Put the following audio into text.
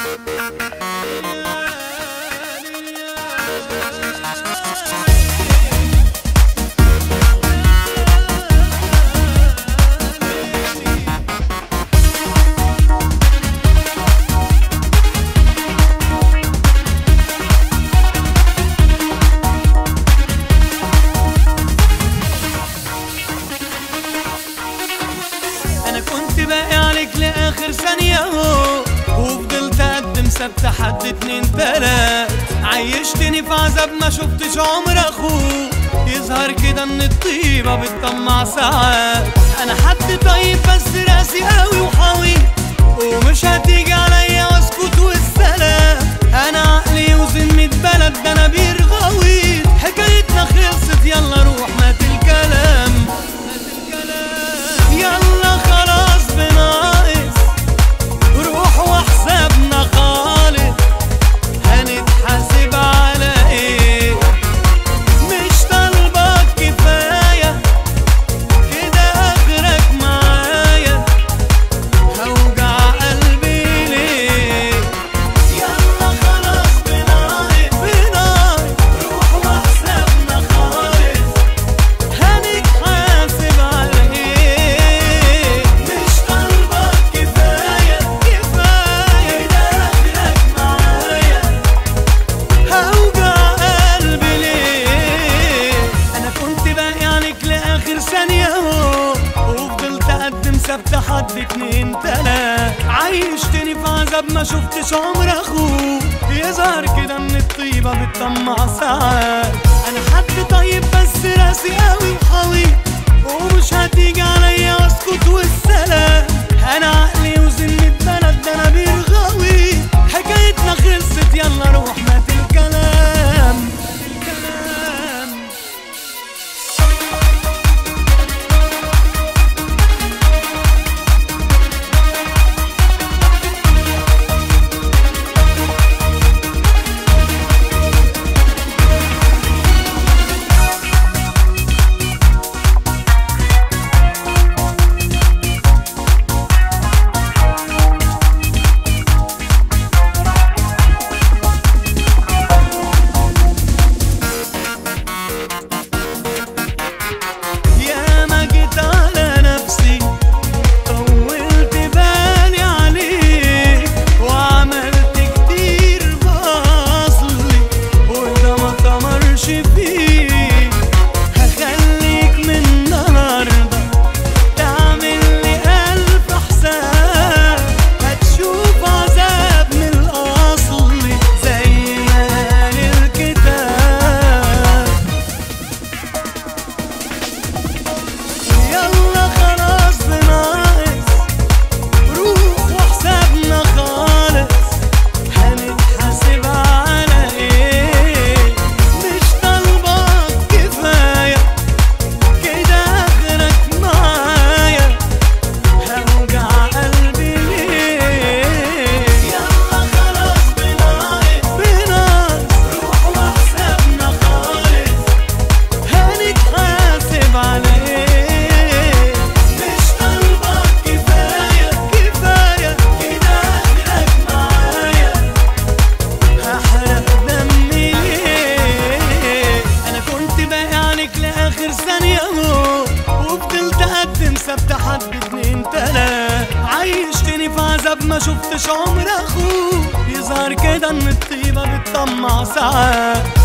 انا كنت باقي عليك لاخر ثانية اهو وفضلت اقدم ثابتة حد اتنين تلات عيشتني في عذاب ما شفتش عمر اخوه يظهر كده ان الطيبة بتطمع ساعات انا حد طيب بس راسي قوي وحاوي ومش هتيجي عليا واسكت والسلام انا عقلي وزن ميت بلد ده انا بير غويط حكايتنا خلصت يلا روح مات الكلام مات الكلام يلا خلاص بناقص روح وحسابنا خالص هنتحاسب على ايه مش طالبك كفاية كده اخرك معايا هوجع قلبي ليه يلا خلاص بناقص بناقص روح وحسابنا خالص هنتحاسب على ايه مش طالبك كفاية كفاية ده اخرك معايا هوجع قلبي ليه انا كنت باقي عليك لاخر ثانية اهو وفضلت اقدم ثابتة حد اتنين تلات عيشتني في عذاب ما شفتش عمر اخوه يظهر كده ان الطيبة بتطمع ساعات انا حد طيب بس راسي قوي وحاوي ومش هتيجي عليا واسكت والسلام انا عقلي وزن بلد ده انا بير غاوي حكايتنا خلصت يلا روح مات الكلام مات الكلام يا ما جيت على نفسي طولت بالي عليك وعملت كتير بأصلي وده ما تمرش فيك هخليك من النهارده تعمل لي ألف حساب هتشوف عذاب من الأصل زي ما قال الكتاب يلا خلاص بناقص روح وحسابنا خالص هنتحاسب على ايه مش طالبك كفاية كده اخرك معايا هوجع قلبي ليه يلا خلاص بناقص بناقص روح وحسابنا خالص هنتحاسب على ايه مش طالبك كفاية كفاية كده اخرك معايا هحرق دمي ليه انا كنت باقي عليك لاخر ثانية اهو وفضلت اقدم ثابتة حد اتنين تلات عيشتني في عذاب ما شفتش عمر اخوه يظهر كده ان الطيبة بتطمع ساعات